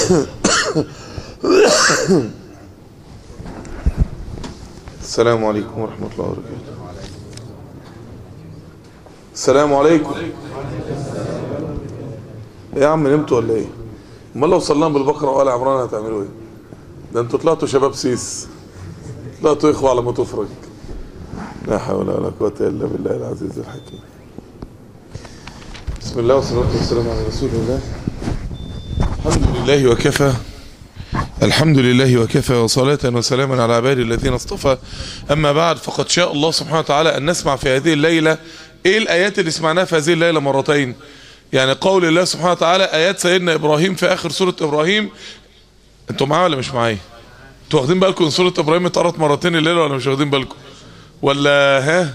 السلام عليكم ورحمة الله وبركاته السلام عليكم إيه يا عم نمتوا ولا ايه امال لو صلينا بالبقرة وآل عمران هتعملوا ايه ده انتوا طلعتوا شباب سيس طلعتوا اخوة على ما تفرج لا حول ولا قوة الا بالله العزيز الحكيم بسم الله والصلاة والسلام على رسول الله الحمد لله وكفى الحمد لله وكفى وصلاة وسلاما على عباد الذين اصطفى أما بعد فقد شاء الله سبحانه وتعالى أن نسمع في هذه الليلة إيه الآيات اللي سمعناها في هذه الليلة مرتين يعني قول الله سبحانه وتعالى آيات سيدنا إبراهيم في آخر سورة إبراهيم أنتوا معايا ولا مش معايا أنتوا واخدين بالكم سورة إبراهيم اتقرت مرتين الليلة ولا مش واخدين بالكم ولا ها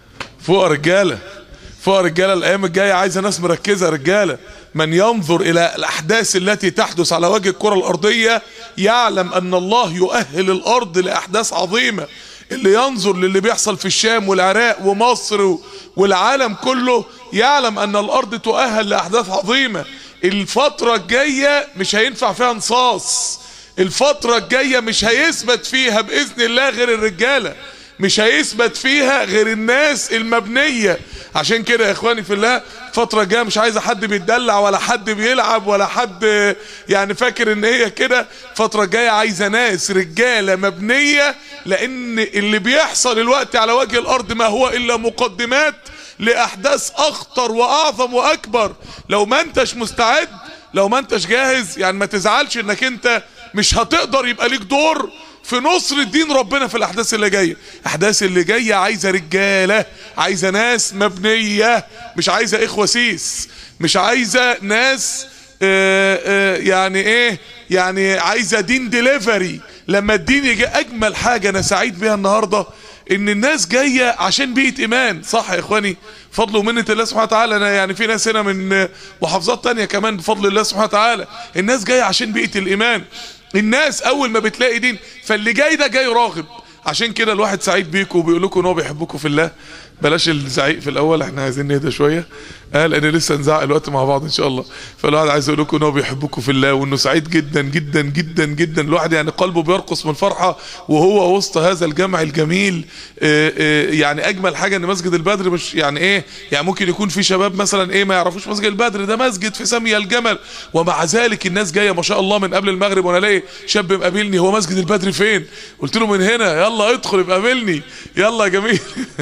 فوق رجالة فوق رجالة الأيام الجاية عايزة ناس مركزة رجالة من ينظر إلى الأحداث التي تحدث على وجه الكرة الأرضية يعلم أن الله يؤهل الأرض لأحداث عظيمة اللي ينظر للي بيحصل في الشام والعراق ومصر والعالم كله يعلم أن الأرض تؤهل لأحداث عظيمة الفترة الجاية مش هينفع فيها نصاص الفترة الجاية مش هيثبت فيها بإذن الله غير الرجالة مش هيثبت فيها غير الناس المبنية عشان كده يا اخواني في الله فترة جاية مش عايزة حد بيتدلع ولا حد بيلعب ولا حد يعني فاكر ان هي كده فترة جاية عايزة ناس رجالة مبنية لان اللي بيحصل الوقت على وجه الارض ما هو الا مقدمات لاحداث اخطر واعظم واكبر لو ما انتش مستعد لو ما انتش جاهز يعني ما تزعلش انك انت مش هتقدر يبقى ليك دور في نصر دين ربنا في الاحداث اللي جايه الاحداث اللي جايه عايزه رجاله عايزه ناس مبنيه مش عايزه اخوه سيس مش عايزه ناس آآ آآ يعني ايه يعني عايزه دين ديليفري لما الدين يجي اجمل حاجه انا سعيد بيها النهارده ان الناس جايه عشان بيئه ايمان صح يا اخواني فضل ومنه الله سبحانه وتعالى انا يعني في ناس هنا من محافظات تانية كمان بفضل الله سبحانه وتعالى الناس جايه عشان بيئه الايمان الناس اول ما بتلاقي دين فاللي جاي ده جاي راغب عشان كده الواحد سعيد بيكم وبيقول لكم ان هو بيحبكم في الله بلاش الزعيق في الاول احنا عايزين نهدى شويه اه لان لسه نزعق الوقت مع بعض ان شاء الله فالواحد عايز يقول لكم ان هو بيحبكم في الله وانه سعيد جدا جدا جدا جدا الواحد يعني قلبه بيرقص من الفرحه وهو وسط هذا الجمع الجميل اه اه يعني اجمل حاجه ان مسجد البدر مش يعني ايه يعني ممكن يكون في شباب مثلا ايه ما يعرفوش مسجد البدر ده مسجد في ساميه الجمل ومع ذلك الناس جايه ما شاء الله من قبل المغرب وانا الاقي شاب مقابلني هو مسجد البدر فين قلت له من هنا يلا ادخل ابقى قابلني يلا يا جميل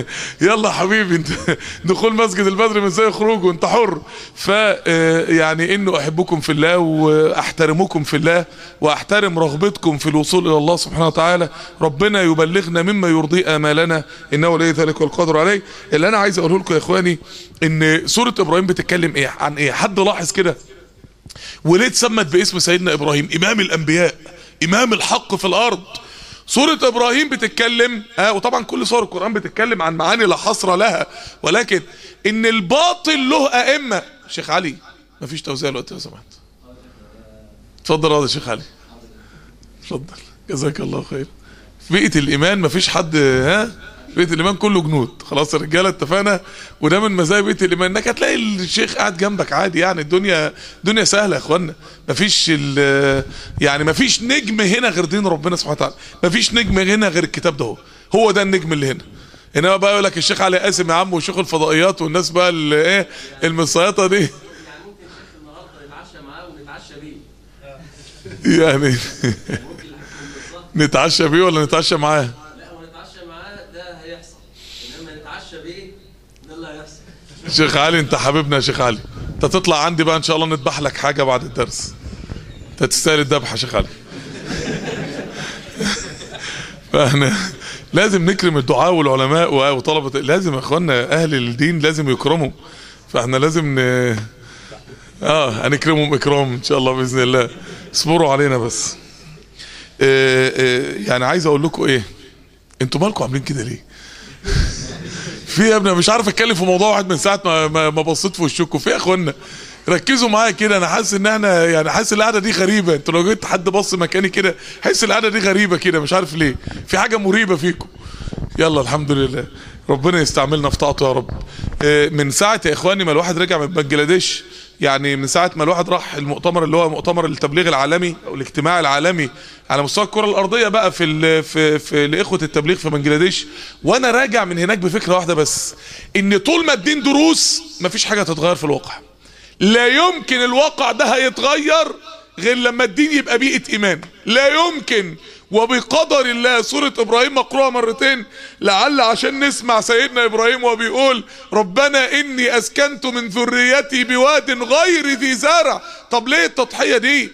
يلا حبيبي انت دخول مسجد البدر من زي خروج وانت حر ف يعني انه احبكم في الله واحترمكم في الله واحترم رغبتكم في الوصول الى الله سبحانه وتعالى ربنا يبلغنا مما يرضي امالنا انه ولي ذلك والقدر عليه اللي انا عايز اقوله لكم يا اخواني ان سوره ابراهيم بتتكلم ايه عن ايه حد لاحظ كده وليه اتسمت باسم سيدنا ابراهيم امام الانبياء امام الحق في الارض سورة ابراهيم بتتكلم اه وطبعا كل سور القرآن بتتكلم عن معاني لا حصر لها ولكن ان الباطل له ائمة شيخ علي مفيش توزيع الوقت لو سمحت اتفضل يا شيخ علي اتفضل جزاك الله خير في بيئة الايمان مفيش حد ها بيت الايمان كله جنود خلاص الرجاله اتفقنا وده من مزايا بيت الايمان انك هتلاقي الشيخ قاعد جنبك عادي يعني الدنيا دنيا سهله يا اخوانا مفيش يعني مفيش نجم هنا غير دين ربنا سبحانه وتعالى مفيش نجم هنا غير الكتاب ده هو هو ده النجم اللي هنا انما بقى يقول لك الشيخ علي قاسم يا عم وشيخ الفضائيات والناس بقى اللي ايه المصيطه دي يعني ممكن الشيخ النهارده نتعشى معاه ونتعشى بيه يعني نتعشى بيه ولا نتعشى معاه لا ونتعشى معاه ده هيحصل انما نتعشى بيه ده اللي هيحصل شيخ علي انت حبيبنا يا شيخ علي انت تطلع عندي بقى ان شاء الله نذبح لك حاجه بعد الدرس انت تستاهل الذبح يا شيخ علي فاحنا لازم نكرم الدعاء والعلماء وطلبه لازم يا اخوانا اهل الدين لازم يكرموا فاحنا لازم ن... اه هنكرمهم اكرام ان شاء الله باذن الله اصبروا علينا بس آه آه يعني عايز اقول لكم ايه انتوا مالكم عاملين كده ليه في يا ابني مش عارف اتكلم في موضوع واحد من ساعه ما ما, ما بصيت في وشكم في يا اخوانا ركزوا معايا كده انا حاسس ان احنا يعني حاسس القعده دي غريبه انتوا لو جيت حد بص مكاني كده حاسس القعده دي غريبه كده مش عارف ليه في حاجه مريبه فيكم يلا الحمد لله ربنا يستعملنا في طاعته يا رب من ساعه يا اخواني ما الواحد رجع من بنجلاديش يعني من ساعه ما الواحد راح المؤتمر اللي هو مؤتمر التبليغ العالمي او الاجتماع العالمي على مستوى الكره الارضيه بقى في ال في في لاخوه التبليغ في بنجلاديش وانا راجع من هناك بفكره واحده بس ان طول ما الدين دروس مفيش حاجه هتتغير في الواقع لا يمكن الواقع ده هيتغير غير لما الدين يبقى بيئة إيمان لا يمكن وبقدر الله سورة إبراهيم مقروءة مرتين لعل عشان نسمع سيدنا إبراهيم وبيقول ربنا إني أسكنت من ذريتي بواد غير ذي زرع طب ليه التضحية دي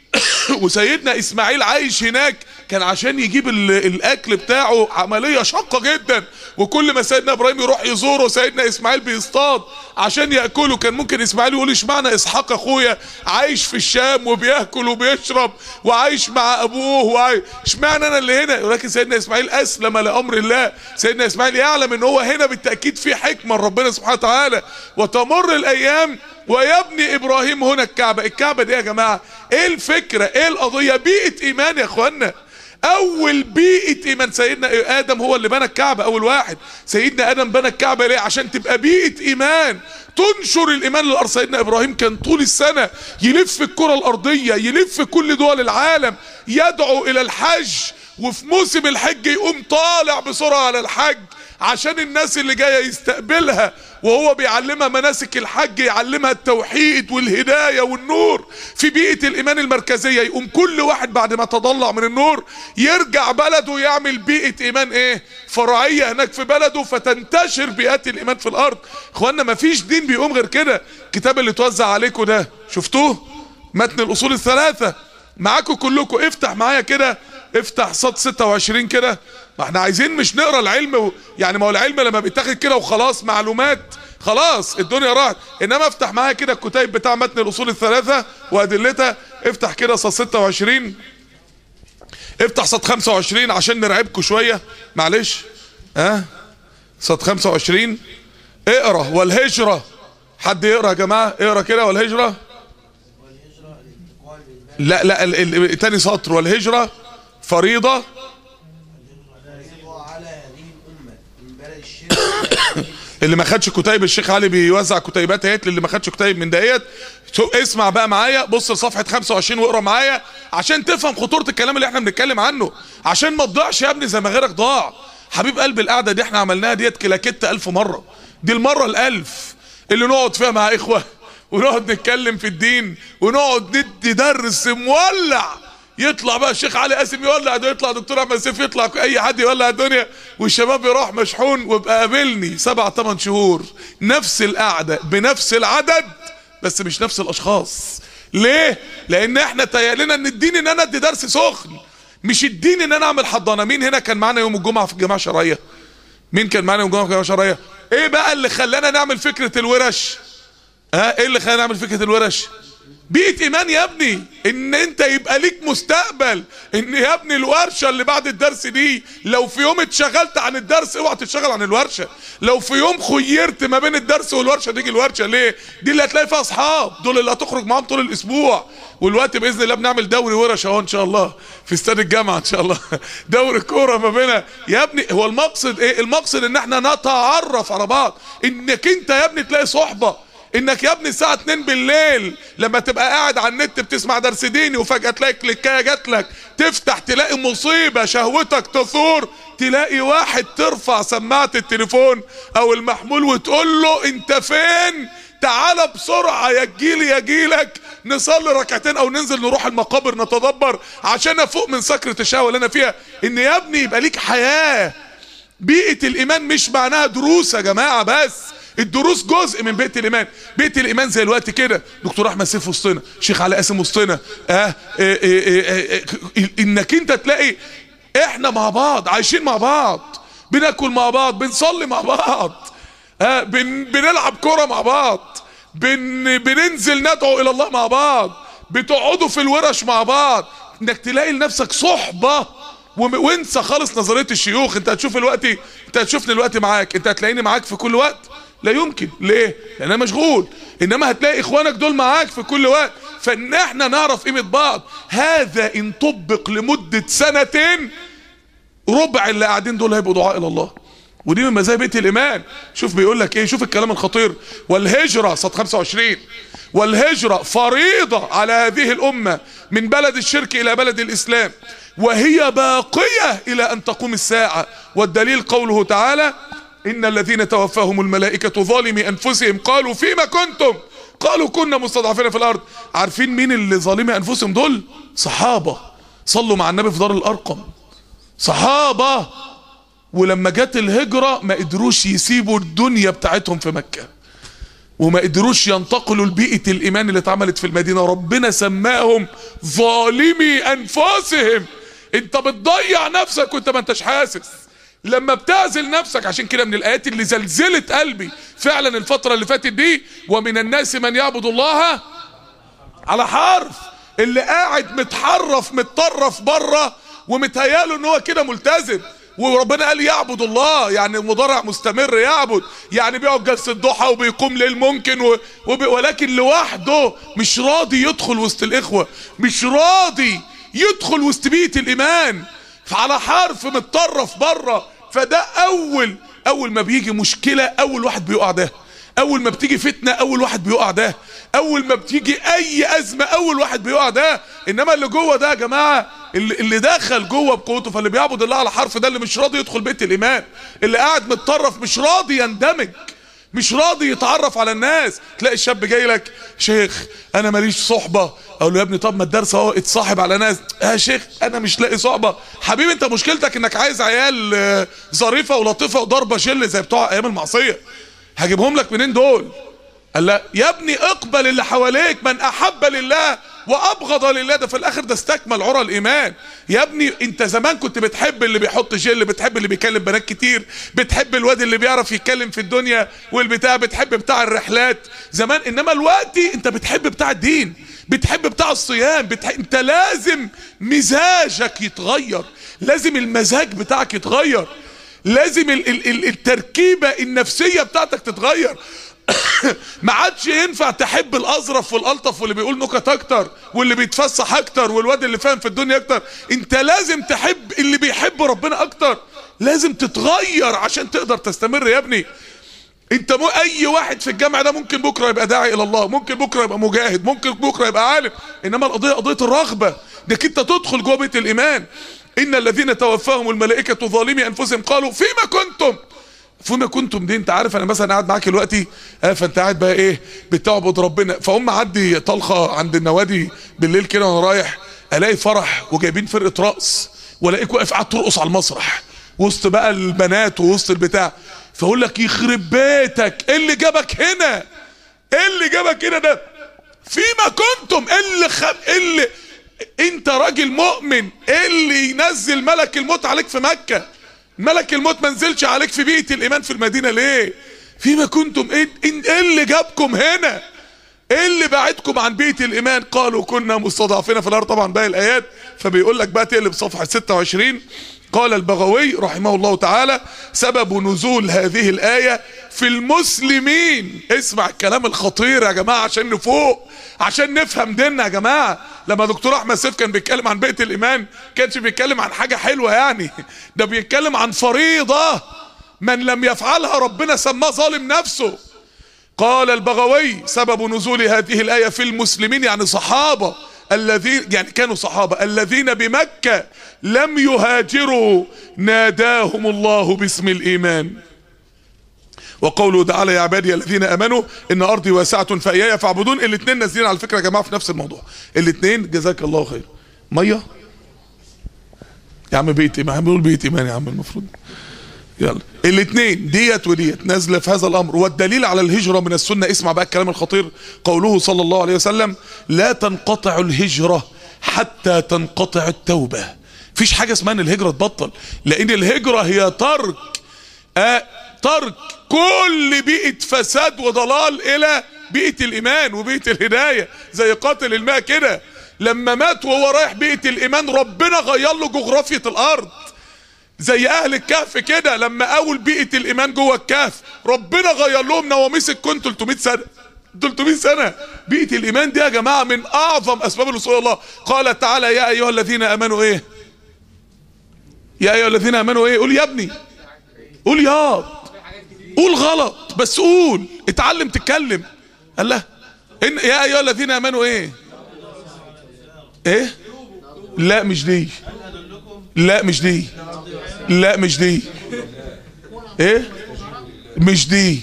وسيدنا اسماعيل عايش هناك كان عشان يجيب ال- الاكل بتاعه عمليه شاقه جدا وكل ما سيدنا ابراهيم يروح يزوره سيدنا اسماعيل بيصطاد عشان ياكله كان ممكن اسماعيل يقول اشمعنى اسحاق اخويا عايش في الشام وبياكل وبيشرب وعايش مع ابوه وعايش اشمعنى انا اللي هنا ولكن سيدنا اسماعيل اسلم لامر الله سيدنا اسماعيل يعلم ان هو هنا بالتاكيد في حكمه ربنا سبحانه وتعالى وتمر الايام ويبني ابراهيم هنا الكعبه الكعبه دي يا جماعه ايه الفكره ايه القضيه بيئه ايمان يا اخوانا اول بيئه ايمان سيدنا ادم هو اللي بنى الكعبه اول واحد سيدنا ادم بنى الكعبه ليه عشان تبقى بيئه ايمان تنشر الايمان للارض سيدنا ابراهيم كان طول السنه يلف الكره الارضيه يلف كل دول العالم يدعو الى الحج وفي موسم الحج يقوم طالع بسرعه على الحج عشان الناس اللي جايه يستقبلها وهو بيعلمها مناسك الحج يعلمها التوحيد والهدايه والنور في بيئه الايمان المركزيه يقوم كل واحد بعد ما تضلع من النور يرجع بلده يعمل بيئه ايمان ايه فرعيه هناك في بلده فتنتشر بيئات الايمان في الارض اخوانا ما فيش دين بيقوم غير كده الكتاب اللي توزع عليكم ده شفتوه متن الاصول الثلاثه معاكم كلكم افتح معايا كده افتح صد 26 كده ما احنا عايزين مش نقرا العلم و... يعني ما هو العلم لما بيتاخد كده وخلاص معلومات خلاص الدنيا راحت انما افتح معايا كده الكتيب بتاع متن الاصول الثلاثه وادلتها افتح كده صد 26 افتح صد 25 عشان نرعبكم شويه معلش ها أه؟ صد 25 اقرا والهجره حد يقرا يا جماعه اقرا كده والهجره لا لا ال- ال- تاني سطر والهجرة فريضة وعلى هذه الأمة من بلد الشرك اللي ما خدش كتيب الشيخ علي بيوزع كتيبات اهيت اللي ما خدش كتيب من ديت شو- اسمع بقى معايا بص لصفحة 25 واقرا معايا عشان تفهم خطورة الكلام اللي احنا بنتكلم عنه عشان ما تضيعش يا ابني زي ما غيرك ضاع حبيب قلب القعدة دي احنا عملناها ديت كلاكيت ألف مرة دي المرة الألف اللي نقعد فيها مع إخوة ونقعد نتكلم في الدين ونقعد ندي درس مولع يطلع بقى الشيخ علي قاسم يولع ده يطلع دكتور احمد سيف يطلع اي حد يولع الدنيا والشباب يروح مشحون ويبقى قابلني سبع ثمان شهور نفس القعده بنفس العدد بس مش نفس الاشخاص ليه لان احنا تيالنا ان الدين ان انا ادي درس سخن مش الدين ان انا اعمل حضانه مين هنا كان معانا يوم الجمعه في الجماعه الشرعيه مين كان معانا يوم الجمعه في الجماعه الشرعيه ايه بقى اللي خلانا نعمل فكره الورش ها ايه اللي خلانا نعمل فكره الورش بيئة ايمان يا ابني ان انت يبقى ليك مستقبل ان يا ابني الورشة اللي بعد الدرس دي لو في يوم اتشغلت عن الدرس اوعى تتشغل عن الورشة لو في يوم خيرت ما بين الدرس والورشة تيجي الورشة ليه دي اللي هتلاقي فيها اصحاب دول اللي هتخرج معاهم طول الاسبوع والوقت باذن الله بنعمل دوري ورش اهو ان شاء الله في استاد الجامعه ان شاء الله دوري كوره ما بينا يا ابني هو المقصد ايه المقصد ان احنا نتعرف على بعض انك انت يا ابني تلاقي صحبه انك يا ابني الساعه 2 بالليل لما تبقى قاعد على النت بتسمع درس ديني وفجاه تلاقي كليكايه جات لك تفتح تلاقي مصيبه شهوتك تثور تلاقي واحد ترفع سماعه التليفون او المحمول وتقول له انت فين تعالى بسرعة يا تجيلي يا جيلك نصلي ركعتين او ننزل نروح المقابر نتدبر عشان افوق من سكرة الشهوة اللي انا فيها ان يا ابني يبقى ليك حياة بيئة الايمان مش معناها دروس يا جماعة بس الدروس جزء من بيئة الايمان بيئة الايمان زي الوقت كده دكتور احمد سيف وسطنا شيخ علي قاسم وسطنا اه إيه إيه إيه إيه إيه انك انت تلاقي احنا مع بعض عايشين مع بعض بناكل مع بعض بنصلي مع بعض ها بن بنلعب كرة مع بعض بن بننزل ندعو الى الله مع بعض بتقعدوا في الورش مع بعض انك تلاقي لنفسك صحبة وم- وانسى خالص نظرية الشيوخ انت هتشوف الوقت انت هتشوفني الوقت معاك انت هتلاقيني معاك في كل وقت لا يمكن ليه لان انا مشغول انما هتلاقي اخوانك دول معاك في كل وقت فان احنا نعرف قيمة بعض هذا ان طبق لمدة سنتين ربع اللي قاعدين دول هيبقوا دعاء الى الله ودي من مزايا بيت الايمان شوف بيقول لك ايه شوف الكلام الخطير والهجره صد 25 والهجرة فريضة على هذه الأمة من بلد الشرك إلى بلد الإسلام وهي باقية إلى أن تقوم الساعة والدليل قوله تعالى إن الذين توفاهم الملائكة ظالمي أنفسهم قالوا فيما كنتم قالوا كنا مستضعفين في الأرض عارفين مين اللي ظالمي أنفسهم دول صحابة صلوا مع النبي في دار الأرقم صحابة ولما جت الهجرة ما قدروش يسيبوا الدنيا بتاعتهم في مكة وما قدروش ينتقلوا لبيئة الإيمان اللي اتعملت في المدينة ربنا سماهم ظالمي أنفسهم انت بتضيع نفسك وانت ما انتش حاسس لما بتعزل نفسك عشان كده من الآيات اللي زلزلت قلبي فعلا الفترة اللي فاتت دي ومن الناس من يعبد الله على حرف اللي قاعد متحرف متطرف بره ومتهياله ان هو كده ملتزم وربنا قال يعبد الله يعني المضارع مستمر يعبد يعني بيقعد جلسه ضحى وبيقوم ليل ممكن و... وب... ولكن لوحده مش راضي يدخل وسط الاخوه مش راضي يدخل وسط بيئه الايمان فعلى حرف متطرف بره فده اول اول ما بيجي مشكله اول واحد بيقع ده اول ما بتيجي فتنه اول واحد بيقع ده اول ما بتيجي اي ازمه اول واحد بيقع ده انما اللي جوه ده يا جماعه اللي, اللي دخل جوه بقوته فاللي بيعبد الله على حرف ده اللي مش راضي يدخل بيت الايمان اللي قاعد متطرف مش راضي يندمج مش راضي يتعرف على الناس تلاقي الشاب جاي لك شيخ انا ماليش صحبه اقول له يا ابني طب ما الدرس اهو اتصاحب على ناس يا شيخ انا مش لاقي صحبه حبيبي انت مشكلتك انك عايز عيال آه، ظريفه ولطيفه وضربه شل زي بتوع ايام المعصيه هجيبهم لك منين دول قال لا يا ابني اقبل اللي حواليك من احب لله وابغض لله ده في الاخر ده استكمل عرى الايمان يا ابني انت زمان كنت بتحب اللي بيحط جل بتحب اللي بيكلم بنات كتير بتحب الواد اللي بيعرف يتكلم في الدنيا والبتاع بتحب بتاع الرحلات زمان انما الوقتي انت بتحب بتاع الدين بتحب بتاع الصيام بتحب انت لازم مزاجك يتغير لازم المزاج بتاعك يتغير لازم ال ال ال التركيبة النفسية بتاعتك تتغير ما عادش ينفع تحب الاظرف والالطف واللي بيقول نكت اكتر واللي بيتفسح اكتر والواد اللي فاهم في الدنيا اكتر انت لازم تحب اللي بيحب ربنا اكتر لازم تتغير عشان تقدر تستمر يا ابني انت مو اي واحد في الجامع ده ممكن بكره يبقى داعي الى الله ممكن بكره يبقى مجاهد ممكن بكره يبقى عالم انما القضيه قضيه الرغبه انك انت تدخل جوه بيت الايمان ان الذين توفاهم الملائكه ظالمي انفسهم قالوا فيما كنتم فيما كنتم دي انت عارف انا مثلا قاعد معاك دلوقتي اه فانت قاعد بقى ايه بتعبد ربنا فاقوم معدي طلقه عند النوادي بالليل كده وانا رايح الاقي فرح وجايبين فرقه رقص والاقيك واقف قاعد ترقص على المسرح وسط بقى البنات ووسط البتاع فاقول لك يخرب بيتك ايه اللي جابك هنا ايه اللي جابك هنا ده فيما كنتم ايه اللي خب... ايه اللي انت راجل مؤمن ايه اللي ينزل ملك الموت عليك في مكة ملك الموت ما نزلش عليك في بيئة الايمان في المدينة ليه فيما كنتم ايه, ايه اللي جابكم هنا ايه اللي بعدكم عن بيت الايمان قالوا كنا مستضعفين في الارض طبعا باقي الايات فبيقول لك بقى تقلب صفحه 26 قال البغوي رحمه الله تعالى سبب نزول هذه الايه في المسلمين اسمع الكلام الخطير يا جماعه عشان نفوق عشان نفهم ديننا يا جماعه لما دكتور احمد سيف كان بيتكلم عن بيت الايمان كانش بيتكلم عن حاجه حلوه يعني ده بيتكلم عن فريضه من لم يفعلها ربنا سماه ظالم نفسه قال البغوي سبب نزول هذه الآية في المسلمين يعني صحابة الذين يعني كانوا صحابة الذين بمكة لم يهاجروا ناداهم الله باسم الإيمان وقوله تعالى يا عبادي الذين امنوا ان ارضي واسعه فاياي فاعبدون الاثنين نازلين على فكره يا جماعه في نفس الموضوع الاثنين جزاك الله خير ميه يا عم بيت ايمان بنقول بيت ايمان يا عم المفروض يلا الاثنين ديت وديت نازله في هذا الامر والدليل على الهجره من السنه اسمع بقى الكلام الخطير قوله صلى الله عليه وسلم لا تنقطع الهجره حتى تنقطع التوبه فيش حاجه اسمها ان الهجره تبطل لان الهجره هي ترك آه ترك كل بيئه فساد وضلال الى بيئه الايمان وبيئه الهدايه زي قاتل الماء كده لما مات وهو رايح بيئه الايمان ربنا غير له جغرافيه الارض زي اهل الكهف كده لما اول بيئه الايمان جوه الكهف ربنا غير لهم نواميس الكون 300 سنه 300 سنه بيئه الايمان دي يا جماعه من اعظم اسباب الوصول الله قال تعالى يا ايها الذين امنوا ايه يا ايها الذين امنوا ايه قول يا ابني قول يا قول غلط بس قول اتعلم تتكلم قال له إن يا ايها الذين امنوا ايه ايه لا مش دي لا مش دي لا مش دي ايه مش دي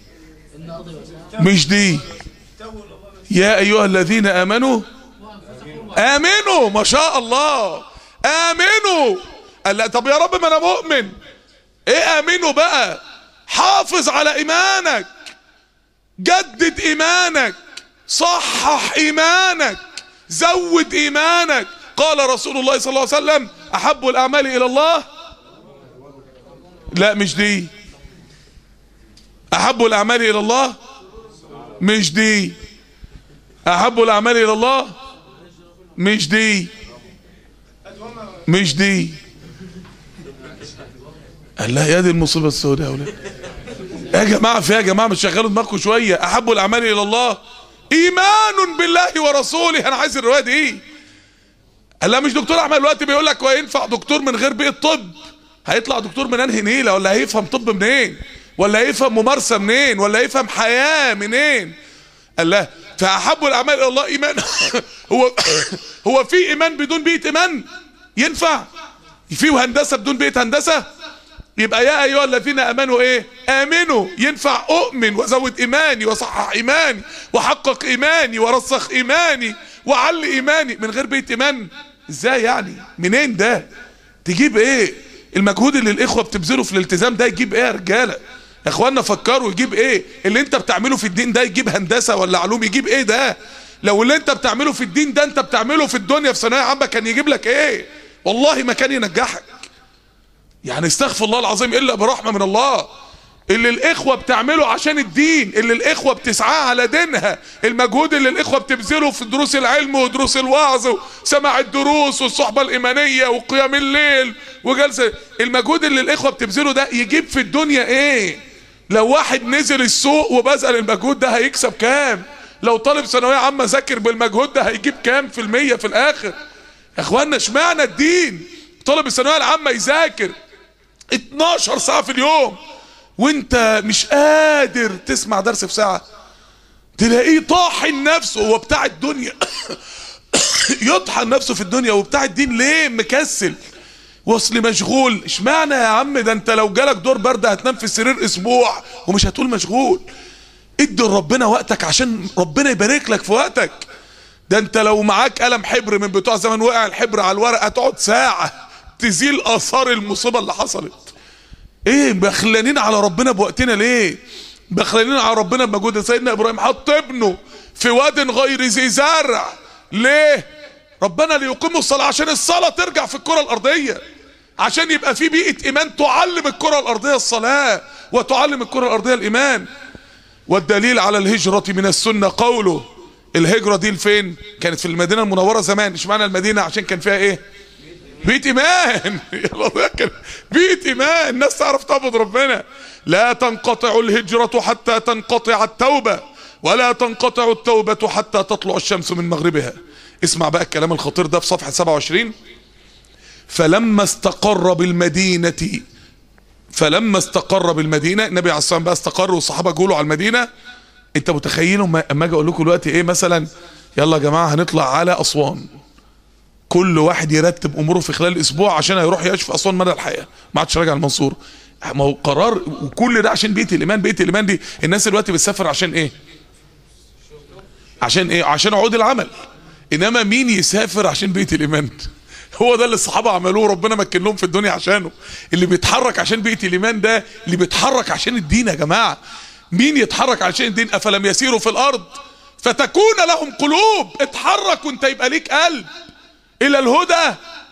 مش دي يا ايها الذين امنوا امنوا ما شاء الله امنوا قال لا طب يا رب ما انا مؤمن ايه امنوا بقى حافظ على ايمانك جدد ايمانك صحح ايمانك زود ايمانك قال رسول الله صلى الله عليه وسلم احب الاعمال الى الله لا مش دي احب الاعمال الى الله مش دي احب الاعمال الى الله مش دي مش دي قال لا يا دي المصيبه السوداء يا ولاد يا جماعه في يا جماعه مش شغلوا دماغكم شويه احب الاعمال الى الله ايمان بالله ورسوله انا عايز الروايه دي قال لا مش دكتور احمد دلوقتي بيقول لك وينفع دكتور من غير بيئه طب هيطلع دكتور من انهي نيله ولا هيفهم طب منين ولا هيفهم ممارسه منين ولا هيفهم حياه منين قال لا فاحب الاعمال الى الله ايمان هو هو في ايمان بدون بيئه ايمان ينفع في هندسه بدون بيئه هندسه يبقى يا ايها الذين امنوا ايه امنوا ينفع اؤمن وازود ايماني واصحح ايماني واحقق ايماني وارسخ ايماني وعلي ايماني من غير بيت ايمان ازاي يعني منين ده تجيب ايه المجهود اللي الاخوه بتبذله في الالتزام ده يجيب ايه يا رجاله يا اخوانا فكروا يجيب ايه اللي انت بتعمله في الدين ده يجيب هندسه ولا علوم يجيب ايه ده لو اللي انت بتعمله في الدين ده انت بتعمله في الدنيا في ثانويه عامه كان يجيب لك ايه والله ما كان ينجحك يعني استغفر الله العظيم الا برحمه من الله اللي الاخوه بتعمله عشان الدين اللي الاخوه بتسعاه على دينها المجهود اللي الاخوه بتبذله في دروس العلم ودروس الوعظ وسماع الدروس والصحبه الايمانيه وقيام الليل وجلسه المجهود اللي الاخوه بتبذله ده يجيب في الدنيا ايه لو واحد نزل السوق وبذل المجهود ده هيكسب كام لو طالب ثانويه عامه ذاكر بالمجهود ده هيجيب كام في المية في الاخر يا اخوانا اشمعنى الدين طالب الثانويه العامه يذاكر 12 ساعة في اليوم وانت مش قادر تسمع درس في ساعة تلاقيه طاحن نفسه هو بتاع الدنيا يطحن نفسه في الدنيا وبتاع الدين ليه مكسل وصل مشغول اشمعنى يا عم ده انت لو جالك دور برد هتنام في السرير اسبوع ومش هتقول مشغول ادي لربنا وقتك عشان ربنا يبارك لك في وقتك ده انت لو معاك قلم حبر من بتوع زمان وقع الحبر على الورق هتقعد ساعة تزيل اثار المصيبه اللي حصلت ايه بخلانين على ربنا بوقتنا ليه بخلانين على ربنا بمجهود سيدنا ابراهيم حط ابنه في واد غير ذي زرع ليه ربنا ليقيموا الصلاه عشان الصلاه ترجع في الكره الارضيه عشان يبقى في بيئه ايمان تعلم الكره الارضيه الصلاه وتعلم الكره الارضيه الايمان والدليل على الهجره من السنه قوله الهجره دي لفين كانت في المدينه المنوره زمان اشمعنى المدينه عشان كان فيها ايه بيت ايمان يلا ذاكر بيت ايمان الناس تعرف تعبد ربنا لا تنقطع الهجرة حتى تنقطع التوبة ولا تنقطع التوبة حتى تطلع الشمس من مغربها اسمع بقى الكلام الخطير ده في صفحة 27 فلما استقر بالمدينة فلما استقر بالمدينة النبي عليه الصلاة والسلام بقى استقر والصحابة جولوا على المدينة انت متخيلوا اما اجي اقول لكم دلوقتي ايه مثلا يلا يا جماعة هنطلع على اسوان كل واحد يرتب اموره في خلال اسبوع عشان هيروح يعيش في اسوان مدى الحياه ما عادش راجع المنصور ما هو قرار وكل ده عشان بيئه الايمان بيئه الايمان دي الناس دلوقتي بتسافر عشان ايه عشان ايه عشان عقود العمل انما مين يسافر عشان بيئه الايمان هو ده اللي الصحابه عملوه ربنا مكن لهم في الدنيا عشانه اللي بيتحرك عشان بيئه الايمان ده اللي بيتحرك عشان الدين يا جماعه مين يتحرك عشان الدين افلم يسيروا في الارض فتكون لهم قلوب اتحرك وانت يبقى ليك قلب الى الهدى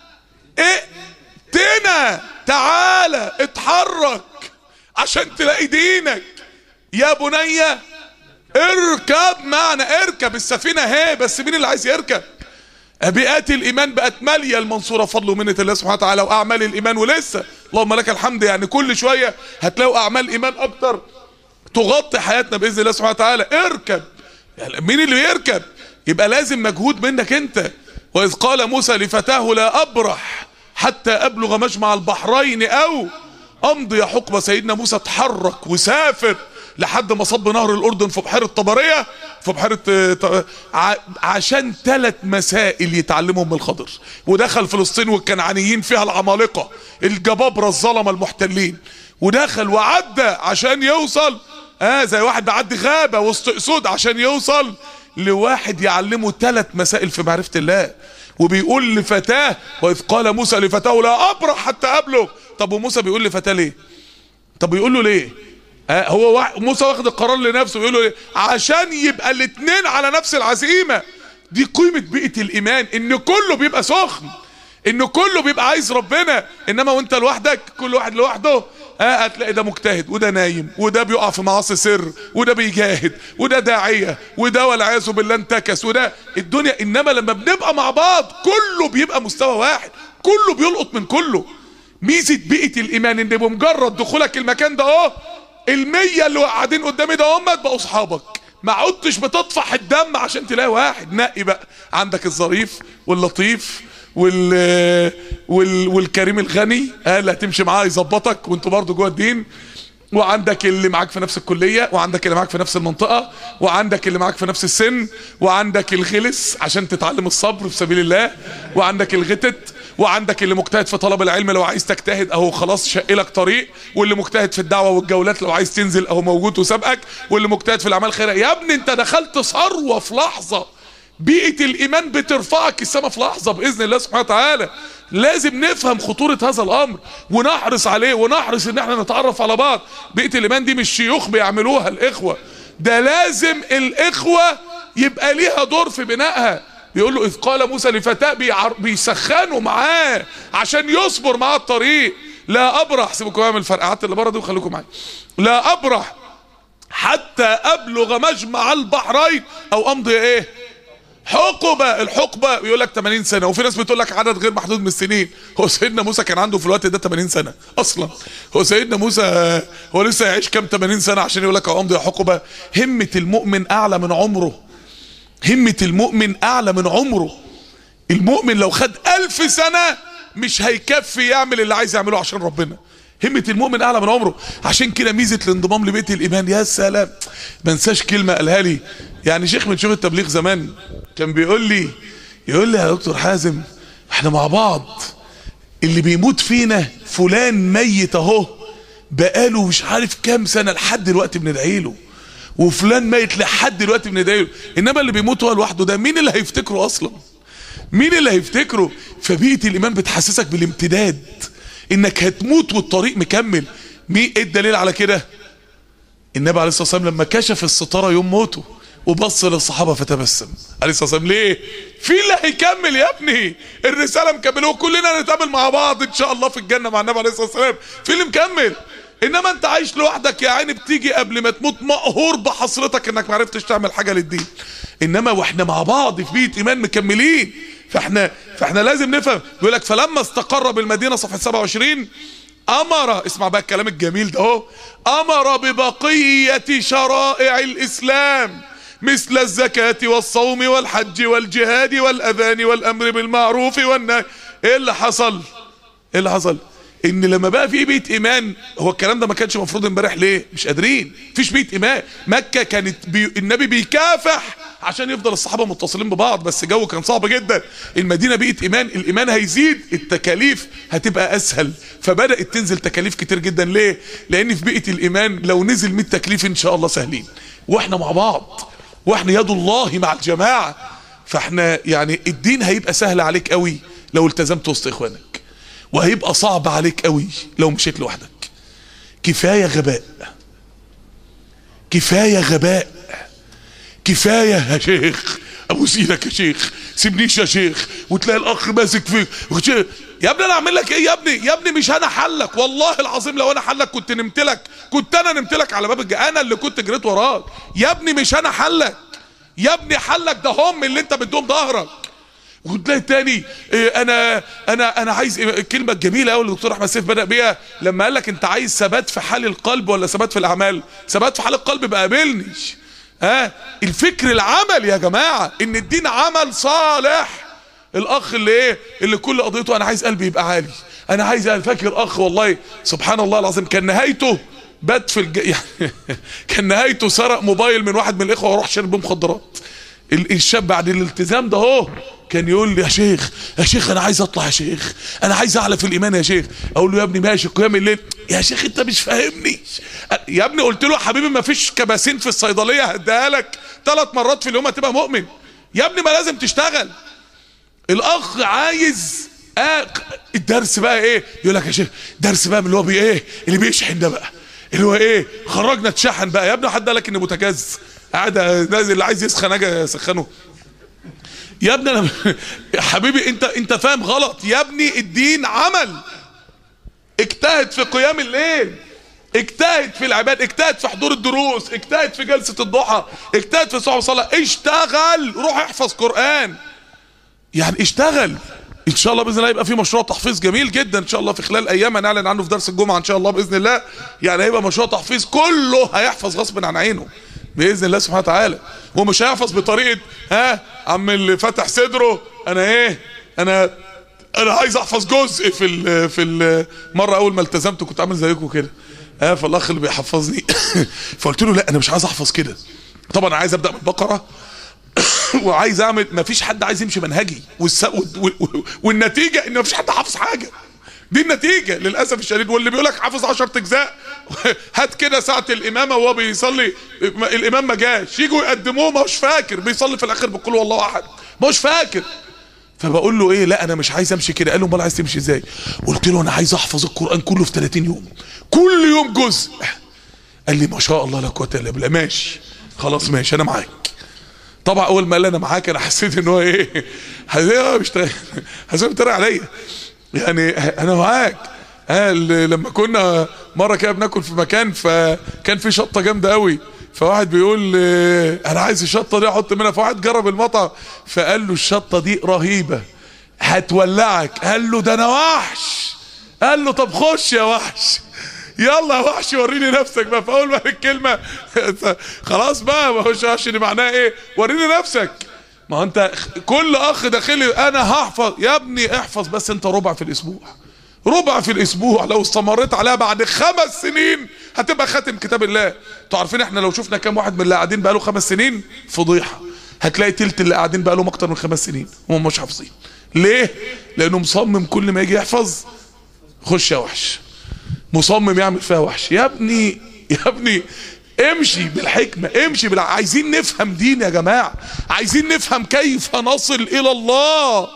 ائتنا تعالى اتحرك عشان تلاقي دينك يا بني اركب معنا اركب السفينة اهي بس مين اللي عايز يركب بيئات الايمان بقت ماليه المنصوره فضل ومنه الله سبحانه وتعالى واعمال الايمان ولسه اللهم لك الحمد يعني كل شويه هتلاقوا اعمال ايمان اكتر تغطي حياتنا باذن الله سبحانه وتعالى اركب يعني مين اللي يركب يبقى لازم مجهود منك انت واذ قال موسى لفتاه لا ابرح حتى ابلغ مجمع البحرين او امضي حقبه سيدنا موسى اتحرك وسافر لحد ما صب نهر الاردن في بحيره طبريه في بحيره آه، ط- ع- عشان ثلاث مسائل يتعلمهم من الخضر ودخل فلسطين والكنعانيين فيها العمالقه الجبابره الظلمه المحتلين ودخل وعدى عشان يوصل اه زي واحد بيعدي غابه وسط اسود عشان يوصل لواحد يعلمه ثلاث مسائل في معرفه الله وبيقول لفتاه واذ قال موسى لفتاه لا ابرح حتى ابلغ طب وموسى بيقول لفتاه ليه طب بيقول له ليه آه هو وا- موسى واخد القرار لنفسه بيقول له ليه عشان يبقى الاثنين على نفس العزيمه دي قيمه بيئه الايمان ان كله بيبقى سخن ان كله بيبقى عايز ربنا انما وانت لوحدك كل واحد لوحده اه هتلاقي ده مجتهد وده نايم وده بيقع في معاصي سر وده بيجاهد وده داعيه وده والعياذ بالله انتكس وده الدنيا انما لما بنبقى مع بعض كله بيبقى مستوى واحد كله بيلقط من كله ميزه بيئه الايمان ان بمجرد دخولك المكان ده اهو المية اللي قاعدين قدامي ده هم بقوا اصحابك ما عدتش بتطفح الدم عشان تلاقي واحد نقي بقى عندك الظريف واللطيف وال وال والكريم الغني اه اللي هتمشي معاه يظبطك وانتوا برضه جوه الدين وعندك اللي معاك في نفس الكليه وعندك اللي معاك في نفس المنطقه وعندك اللي معاك في نفس السن وعندك الغلس عشان تتعلم الصبر في سبيل الله وعندك الغتت وعندك اللي مجتهد في طلب العلم لو عايز تجتهد اهو خلاص شق لك طريق واللي مجتهد في الدعوه والجولات لو عايز تنزل اهو موجود وسابقك واللي مجتهد في الاعمال الخيريه يا ابني انت دخلت ثروه في لحظه بيئه الايمان بترفعك السما في لحظه باذن الله سبحانه وتعالى لازم نفهم خطوره هذا الامر ونحرص عليه ونحرص ان احنا نتعرف على بعض بيئه الايمان دي مش شيوخ بيعملوها الاخوه ده لازم الاخوه يبقى ليها دور في بنائها يقول له اذ قال موسى لفتاه بيعر... بيسخنوا معاه عشان يصبر معاه الطريق لا ابرح سيبكم بقى من الفرقعات اللي بره دي وخليكم معايا لا ابرح حتى ابلغ مجمع البحرين او امضي ايه حقبة الحقبة يقول لك 80 سنة وفي ناس بتقول لك عدد غير محدود من السنين هو سيدنا موسى كان عنده في الوقت ده 80 سنة اصلا هو سيدنا موسى هو لسه يعيش كام 80 سنة عشان يقول لك امضي حقبة همة المؤمن اعلى من عمره همة المؤمن اعلى من عمره المؤمن لو خد ألف سنة مش هيكفي يعمل اللي عايز يعمله عشان ربنا همة المؤمن أعلى من عمره عشان كده ميزة الانضمام لبيت الإيمان يا سلام ما انساش كلمة قالها لي يعني شيخ من شيوخ التبليغ زمان كان بيقول لي يقول لي يا دكتور حازم احنا مع بعض اللي بيموت فينا فلان ميت اهو بقاله مش عارف كام سنة لحد دلوقتي بندعي له وفلان ميت لحد دلوقتي بندعي له انما اللي بيموت هو لوحده ده مين اللي هيفتكره اصلا مين اللي هيفتكره فبيئة الايمان بتحسسك بالامتداد انك هتموت والطريق مكمل مين ايه الدليل على كده النبي عليه الصلاه والسلام لما كشف الستاره يوم موته وبص للصحابه فتبسم عليه الصلاه والسلام ليه في اللي هيكمل يا ابني الرساله مكمله وكلنا نتقابل مع بعض ان شاء الله في الجنه مع النبي عليه الصلاه والسلام في اللي مكمل انما انت عايش لوحدك يا عيني بتيجي قبل ما تموت مقهور بحسرتك انك ما عرفتش تعمل حاجه للدين انما واحنا مع بعض في بيئه ايمان مكملين فاحنا فاحنا لازم نفهم بيقول لك فلما استقر بالمدينه صفحه 27 امر اسمع بقى الكلام الجميل ده اهو امر ببقيه شرائع الاسلام مثل الزكاة والصوم والحج والجهاد والأذان والأمر بالمعروف والنهي إيه اللي حصل؟ إيه اللي حصل؟ إن لما بقى في بيت إيمان هو الكلام ده ما كانش المفروض امبارح ليه؟ مش قادرين، مفيش بيت إيمان، مكة كانت بي... النبي بيكافح عشان يفضل الصحابة متصلين ببعض بس الجو كان صعب جدا، المدينة بيئة إيمان، الإيمان هيزيد، التكاليف هتبقى أسهل، فبدأت تنزل تكاليف كتير جدا ليه؟ لأن في بيئة الإيمان لو نزل 100 تكليف إن شاء الله سهلين، وإحنا مع بعض. واحنا يد الله مع الجماعة فاحنا يعني الدين هيبقى سهل عليك قوي لو التزمت وسط اخوانك وهيبقى صعب عليك قوي لو مشيت لوحدك كفاية غباء كفاية غباء كفاية يا شيخ ابوس ايدك يا شيخ سيبنيش يا شيخ وتلاقي الاخ ماسك فيك وشيخ يا ابني انا اعمل لك ايه يا ابني يا ابني مش انا حلك والله العظيم لو انا حلك كنت نمت لك كنت انا نمت لك على باب الج... انا اللي كنت جريت وراك يا ابني مش انا حلك يا ابني حلك ده هم اللي انت بدهم ظهرك وتلاقي التاني إيه انا انا انا عايز إيه الكلمه الجميله قوي اللي الدكتور احمد سيف بدا بيها لما قال لك انت عايز ثبات في حال القلب ولا ثبات في الاعمال ثبات في حال القلب بقى قابلنيش ها الفكر العمل يا جماعه ان الدين عمل صالح الاخ اللي ايه اللي كل قضيته انا عايز قلبي يبقى عالي انا عايز فاكر اخ والله سبحان الله العظيم كان نهايته بات في الج... يعني كان نهايته سرق موبايل من واحد من الاخوه وراح شرب بيه مخدرات ال- الشاب بعد الالتزام ده اهو كان يقول لي يا شيخ يا شيخ انا عايز اطلع يا شيخ انا عايز اعلى في الايمان يا شيخ اقول له يا ابني ماشي قيام الليل يا شيخ انت مش فاهمني يا ابني قلت له يا حبيبي ما فيش كباسين في الصيدليه هديها لك ثلاث مرات في اليوم هتبقى مؤمن يا ابني ما لازم تشتغل الاخ عايز آه الدرس بقى ايه يقول لك يا شيخ درس بقى من اللي هو بي ايه اللي بيشحن ده بقى اللي هو ايه خرجنا اتشحن بقى يا ابني حد قال لك اني متجز قاعد نازل اللي عايز يسخن اجي اسخنه يا ابني انا يا حبيبي انت انت فاهم غلط يا ابني الدين عمل اجتهد في قيام الليل اجتهد في العباد اجتهد في حضور الدروس اجتهد في جلسة الضحى اجتهد في صحبة صلاة اشتغل روح احفظ قرآن يعني اشتغل ان شاء الله باذن الله يبقى في مشروع تحفيظ جميل جدا ان شاء الله في خلال ايام هنعلن عنه في درس الجمعه ان شاء الله باذن الله يعني هيبقى مشروع تحفيظ كله هيحفظ غصب عن عينه باذن الله سبحانه وتعالى ومش هيحفظ بطريقه ها عم اللي فتح صدره انا ايه انا انا عايز احفظ جزء في ال في ال مره اول ما التزمت كنت عامل زيكم كده ها فالاخ اللي بيحفظني فقلت له لا انا مش عايز احفظ كده طبعا عايز ابدا من البقره وعايز اعمل ما فيش حد عايز يمشي منهجي والس... وال... وال... والنتيجه ان ما فيش حد حافظ حاجه دي النتيجه للاسف الشديد واللي بيقول لك حافظ 10 اجزاء هات كده ساعه الامامه وهو بيصلي الامام ما جاش يجوا يقدموه ما هوش فاكر بيصلي في الاخر بيقول والله احد ما هوش فاكر فبقول له ايه لا انا مش عايز امشي كده قال له امال عايز تمشي ازاي قلت له انا عايز احفظ القران كله في 30 يوم كل يوم جزء قال لي ما شاء الله لا قوه الا بالله ماشي خلاص ماشي انا معاك طبعا اول ما قال انا معاك انا حسيت ان هو ايه حسيت مش حسيت بيتريق عليا يعني انا معاك قال لما كنا مره كده بناكل في مكان فكان في شطه جامده قوي فواحد بيقول انا عايز الشطه دي احط منها فواحد جرب المطعم فقال له الشطه دي رهيبه هتولعك قال له ده انا وحش قال له طب خش يا وحش يلا يا وحش وريني نفسك بقى فاول ما الكلمه خلاص بقى ما هوش وحش دي معناها ايه وريني نفسك ما هو انت كل اخ داخلي انا هحفظ يا ابني احفظ بس انت ربع في الاسبوع ربع في الاسبوع لو استمريت عليها بعد خمس سنين هتبقى خاتم كتاب الله انتوا عارفين احنا لو شفنا كام واحد من اللي قاعدين بقاله خمس سنين فضيحه هتلاقي تلت اللي قاعدين بقالهم اكتر من خمس سنين هم مش حافظين ليه لانه مصمم كل ما يجي يحفظ خش يا وحش مصمم يعمل فيها وحش يا ابني يا ابني امشي بالحكمة امشي بالع... عايزين نفهم دين يا جماعة عايزين نفهم كيف نصل الى الله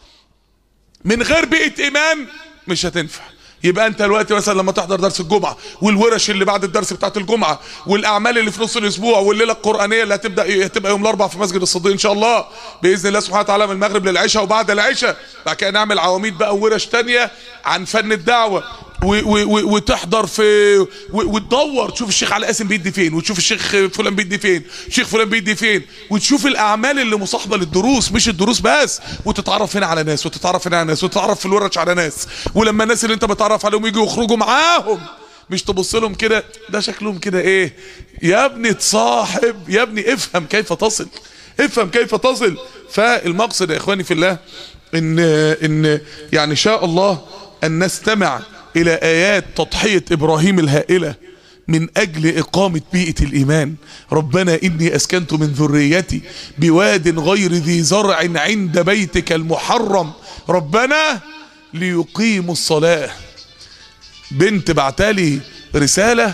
من غير بيئة ايمان مش هتنفع يبقى انت دلوقتي مثلا لما تحضر درس الجمعة والورش اللي بعد الدرس بتاعت الجمعة والاعمال اللي في نص الاسبوع والليلة القرآنية اللي هتبدأ هتبقى يوم الاربعاء في مسجد الصديق ان شاء الله باذن الله سبحانه وتعالى من المغرب للعشاء وبعد العشاء بعد كده نعمل عواميد بقى وورش تانية عن فن الدعوة وتحضر في وتدور تشوف الشيخ علي قاسم بيدي فين وتشوف الشيخ فلان بيدي فين الشيخ فلان بيدي فين وتشوف الاعمال اللي مصاحبه للدروس مش الدروس بس وتتعرف هنا على ناس وتتعرف هنا على ناس وتتعرف في الورش على ناس ولما الناس اللي انت بتعرف عليهم يجوا يخرجوا معاهم مش تبص لهم كده ده شكلهم كده ايه يا ابني تصاحب يا ابني افهم كيف تصل افهم كيف تصل فالمقصد يا اخواني في الله ان ان يعني شاء الله ان نستمع الى ايات تضحية ابراهيم الهائلة من اجل اقامة بيئة الايمان ربنا اني اسكنت من ذريتي بواد غير ذي زرع عند بيتك المحرم ربنا ليقيموا الصلاة بنت بعتالي رسالة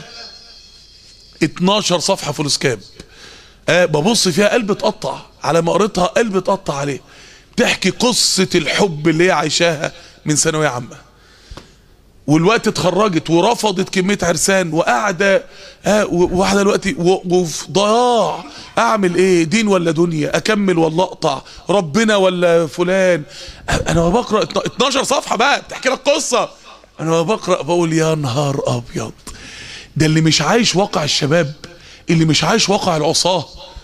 12 صفحة فلوسكاب أه ببص فيها قلب اتقطع على ما قريتها قلب اتقطع عليه تحكي قصة الحب اللي هي عايشاها من ثانوية عامة والوقت اتخرجت ورفضت كمية عرسان وقاعدة آه وقاعدة دلوقتي وفي ضياع اعمل ايه دين ولا دنيا اكمل ولا اقطع ربنا ولا فلان انا بقرا 12 صفحة بقى بتحكي لك قصة انا بقرا بقول يا نهار ابيض ده اللي مش عايش واقع الشباب اللي مش عايش واقع العصاة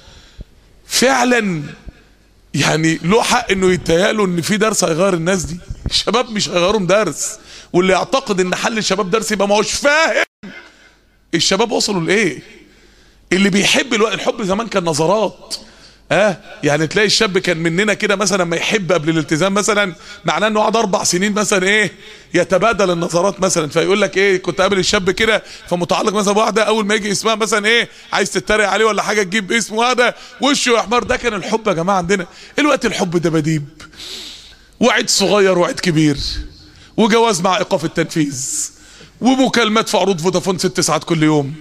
فعلا يعني له حق انه يتهيأله ان في درس هيغير الناس دي الشباب مش هيغيرهم درس واللي يعتقد ان حل الشباب درس يبقى ما هوش فاهم الشباب وصلوا لايه اللي بيحب الوقت الحب زمان كان نظرات اه يعني تلاقي الشاب كان مننا كده مثلا ما يحب قبل الالتزام مثلا معناه انه قعد اربع سنين مثلا ايه يتبادل النظرات مثلا فيقول لك ايه كنت قابل الشاب كده فمتعلق مثلا بواحده اول ما يجي اسمها مثلا ايه عايز تتريق عليه ولا حاجه تجيب اسمه واحده وشه احمر ده كان الحب يا جماعه عندنا الوقت الحب دباديب وعيد صغير وعيد كبير وجواز مع ايقاف التنفيذ ومكالمات في عروض فودافون ست ساعات كل يوم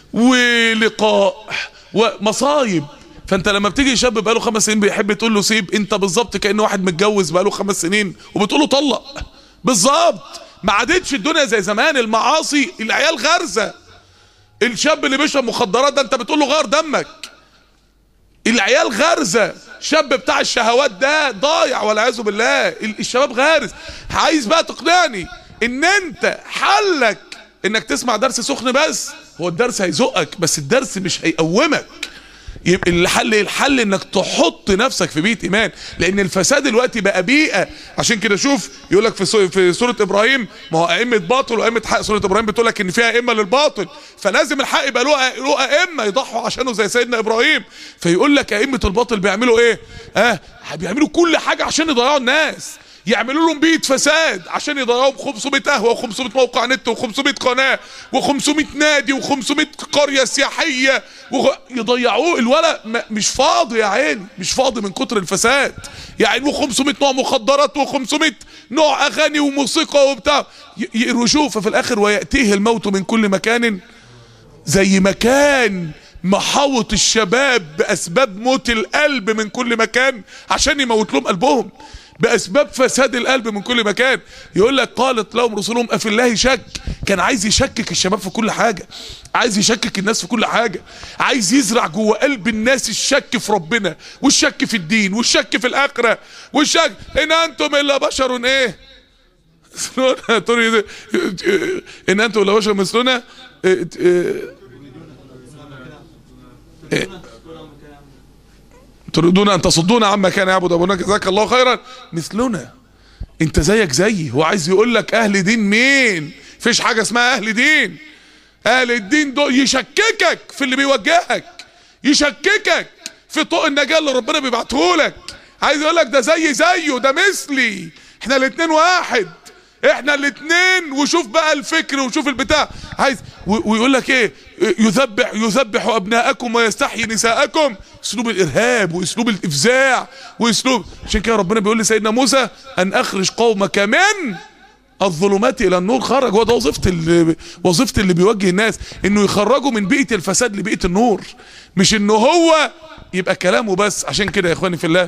ولقاء ومصايب فانت لما بتيجي شاب بقاله خمس سنين بيحب تقول له سيب انت بالظبط كان واحد متجوز بقاله خمس سنين وبتقول له طلق بالظبط ما عادتش الدنيا زي زمان المعاصي العيال غرزه الشاب اللي بيشرب مخدرات ده انت بتقول له غير دمك العيال غرزه شاب بتاع الشهوات ده ضايع والعياذ بالله ال- الشباب غارز عايز بقى تقنعني ان انت حلك انك تسمع درس سخن بس هو الدرس هيزقك بس الدرس مش هيقومك يبقى الحل الحل انك تحط نفسك في بيئه ايمان لان الفساد دلوقتي بقى بيئه عشان كده شوف يقول لك في سو- في سوره ابراهيم ما هو ائمه باطل وائمه حق سوره ابراهيم بتقول لك ان فيها ائمه للباطل فلازم الحق يبقى له له ائمه يضحوا عشانه زي سيدنا ابراهيم فيقول لك ائمه الباطل بيعملوا ايه اه بيعملوا كل حاجه عشان يضيعوا الناس يعملوا لهم بيئه فساد عشان يضيعوهم 500 قهوه و500 موقع نت و500 قناه و500 نادي و500 قريه سياحيه وغ... يضيعوه الولد م... مش فاضي يا عيني مش فاضي من كتر الفساد يعني و500 نوع مخدرات و500 نوع اغاني وموسيقى وبتاع ي... يروشوه ففي الاخر وياتيه الموت من كل مكان زي مكان محاوط الشباب باسباب موت القلب من كل مكان عشان يموت لهم قلبهم باسباب فساد القلب من كل مكان يقول لك قالت لهم رسلهم افي الله شك كان عايز يشكك الشباب في كل حاجه عايز يشكك الناس في كل حاجه عايز يزرع جوه قلب الناس الشك في ربنا والشك في الدين والشك في الاخره والشك ان انتم الا بشر ايه مثلنا تريد ان انتم الا بشر مثلنا إيه، إيه، إيه. تريدون ان تصدونا عما كان يعبد ابونا جزاك الله خيرا مثلنا انت زيك زيي هو عايز يقول لك اهل دين مين فيش حاجه اسمها اهل دين اهل الدين دول يشككك في اللي بيوجهك يشككك في طوق النجاه اللي ربنا بيبعته لك عايز يقول لك ده زي زيه ده مثلي احنا الاتنين واحد احنا الاتنين وشوف بقى الفكر وشوف البتاع عايز و- ويقول لك ايه يذبح يذبح ابناءكم ويستحيي نساءكم اسلوب الارهاب واسلوب الافزاع واسلوب عشان كده ربنا بيقول لسيدنا موسى ان اخرج قومك من الظلمات الى النور خرج هو ده وظيفه اللي وظيفه اللي بيوجه الناس انه يخرجوا من بيئه الفساد لبيئه النور مش انه هو يبقى كلامه بس عشان كده يا اخواني في الله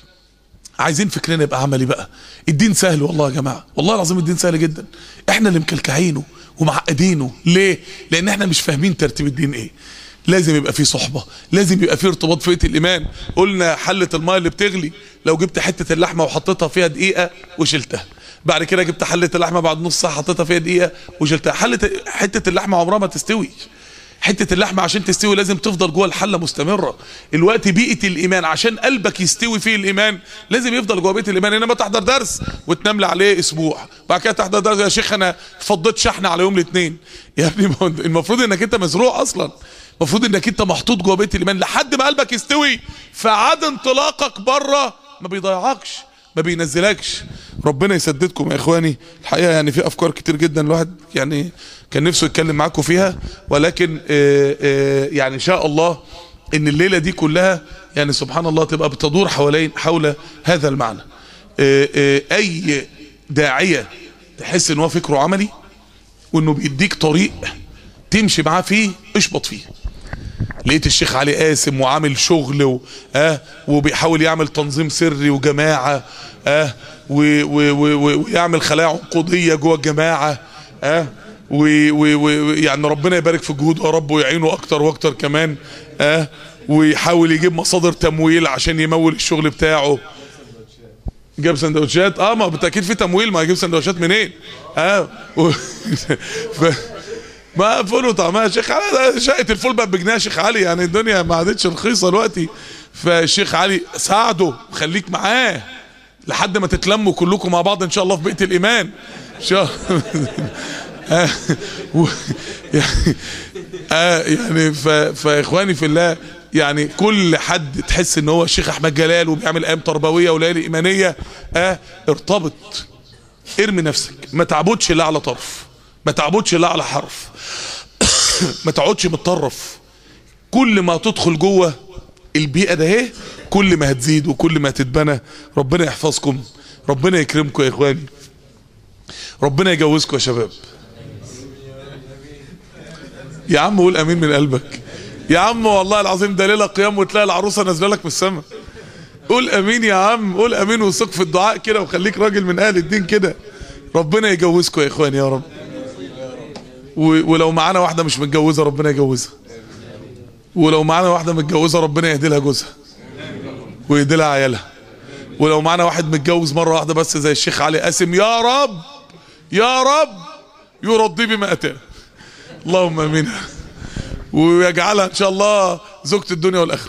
عايزين فكرنا يبقى عملي بقى الدين سهل والله يا جماعه والله العظيم الدين سهل جدا احنا اللي مكلكعينه ومعقدينه ليه لان احنا مش فاهمين ترتيب الدين ايه لازم يبقى فيه صحبه لازم يبقى فيه ارتباط في بيئه الايمان قلنا حله الماء اللي بتغلي لو جبت حته اللحمه وحطيتها فيها دقيقه وشلتها بعد كده جبت حله اللحمه بعد نص ساعه حطيتها فيها دقيقه وشلتها حله حته اللحمه عمرها ما تستوي حته اللحمه عشان تستوي لازم تفضل جوه الحله مستمره الوقت بيئه الايمان عشان قلبك يستوي فيه الايمان لازم يفضل جوه بيئه الايمان انما تحضر درس وتنام لي عليه اسبوع بعد كده تحضر درس يا شيخ انا فضيت شحن على يوم الاثنين يا ابني ما هو المفروض انك انت مزروع اصلا المفروض انك انت محطوط جوه بيئه الايمان لحد ما قلبك يستوي فعاد انطلاقك بره ما بيضيعكش ما بينزلكش ربنا يسددكم يا اخواني الحقيقه يعني في افكار كتير جدا الواحد يعني كان نفسه يتكلم معاكم فيها ولكن آه، آه، يعني ان شاء الله ان الليله دي كلها يعني سبحان الله تبقى بتدور حوالين حول هذا المعنى آه، آه، اي داعيه تحس ان هو فكره عملي وانه بيديك طريق تمشي معاه فيه اشبط فيه لقيت الشيخ علي قاسم وعامل شغل و... آه وبيحاول يعمل تنظيم سري وجماعة آه و... و... و... ويعمل خلايا عنقودية جوه الجماعة آه و... و... و... يعني ربنا يبارك في جهوده يا رب ويعينه اكتر واكتر كمان آه ويحاول يجيب مصادر تمويل عشان يمول الشغل بتاعه جاب سندوتشات اه ما بالتاكيد في تمويل ما هيجيب سندوتشات منين اه و... ف... ما فول وطعمها يا شيخ علي ده شقه الفول بقى بجنيه يا شيخ علي يعني الدنيا ما عادتش رخيصه دلوقتي فالشيخ علي ساعده خليك معاه لحد ما تتلموا كلكم مع بعض ان شاء الله في بيت الايمان ان شاء آه و- يعني آه يعني ف- فاخواني في الله يعني كل حد تحس ان هو الشيخ احمد جلال وبيعمل ايام تربويه وليالي ايمانيه اه ارتبط ارمي نفسك ما تعبدش الا على طرف ما تعبدش الا على حرف ما تقعدش متطرف كل ما تدخل جوه البيئه ده اهي كل ما هتزيد وكل ما هتتبنى ربنا يحفظكم ربنا يكرمكم يا اخواني ربنا يجوزكم يا شباب يا عم قول امين من قلبك يا عم والله العظيم ده ليله قيام وتلاقي العروسه نازله لك من السماء قول امين يا عم قول امين وثق في الدعاء كده وخليك راجل من اهل الدين كده ربنا يجوزكم يا اخواني يا رب و- ولو معانا واحده مش متجوزه ربنا يجوزها ولو معانا واحده متجوزه ربنا يهدي لها جوزها ويهدي لها عيالها ولو معانا واحد متجوز مره واحده بس زي الشيخ علي قاسم يا رب يا رب يرضي بما اتاه اللهم امين ويجعلها ان شاء الله زوجة الدنيا والاخره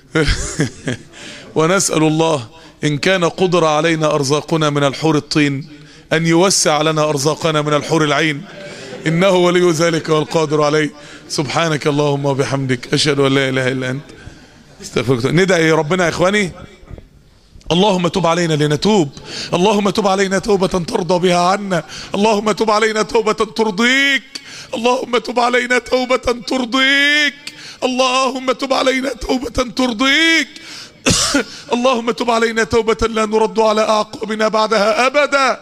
ونسال الله ان كان قدر علينا ارزاقنا من الحور الطين ان يوسع لنا ارزاقنا من الحور العين انه ولي ذلك والقادر عليه سبحانك اللهم وبحمدك اشهد ان لا اله الا انت استغفرك ندعي ربنا يا اخواني اللهم تب علينا لنتوب اللهم تب علينا توبة ترضى بها عنا اللهم تب علينا توبة ترضيك اللهم تب علينا توبة ترضيك اللهم تب علينا توبة ترضيك اللهم تب علينا توبة لا نرد على أعقابنا بعدها أبدا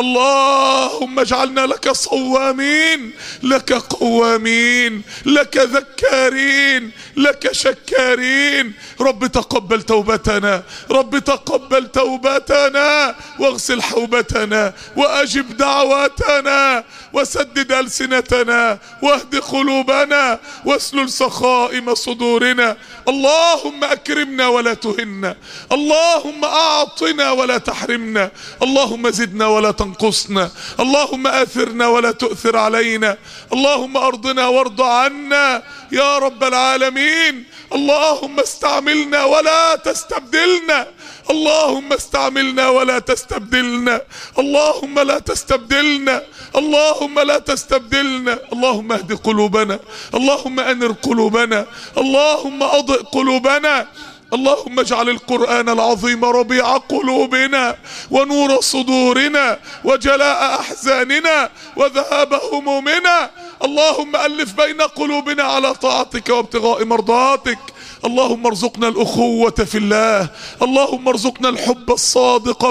اللهم اجعلنا لك صوامين لك قوامين لك ذكارين لك شكارين رب تقبل توبتنا رب تقبل توبتنا واغسل حوبتنا واجب دعواتنا وسدد ألسنتنا واهد قلوبنا واسلل سخائم صدورنا اللهم أكرمنا ولا تهنا اللهم أعطنا ولا تحرمنا اللهم زدنا ولا تنقصنا اللهم آثرنا ولا تؤثر علينا اللهم أرضنا وارض عنا يا رب العالمين اللهم استعملنا ولا تستبدلنا اللهم استعملنا ولا تستبدلنا اللهم لا تستبدلنا اللهم لا تستبدلنا اللهم اهد قلوبنا اللهم انر قلوبنا اللهم اضئ قلوبنا اللهم اجعل القرآن العظيم ربيع قلوبنا ونور صدورنا وجلاء أحزاننا وذهاب همومنا اللهم ألف بين قلوبنا على طاعتك وابتغاء مرضاتك اللهم ارزقنا الأخوة في الله اللهم ارزقنا الحب الصادق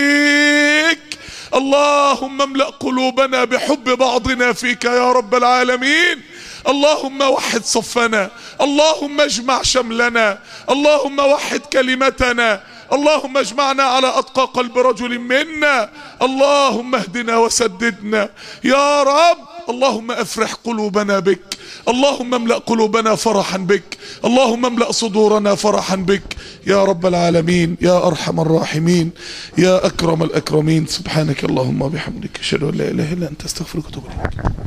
فيك اللهم املأ قلوبنا بحب بعضنا فيك يا رب العالمين اللهم وحد صفنا اللهم اجمع شملنا اللهم وحد كلمتنا اللهم اجمعنا على اتقى قلب رجل منا اللهم اهدنا وسددنا يا رب اللهم افرح قلوبنا بك اللهم املأ قلوبنا فرحا بك اللهم املأ صدورنا فرحا بك يا رب العالمين يا ارحم الراحمين يا اكرم الاكرمين سبحانك اللهم وبحمدك اشهد ان لا اله الا انت استغفرك واتوب اليك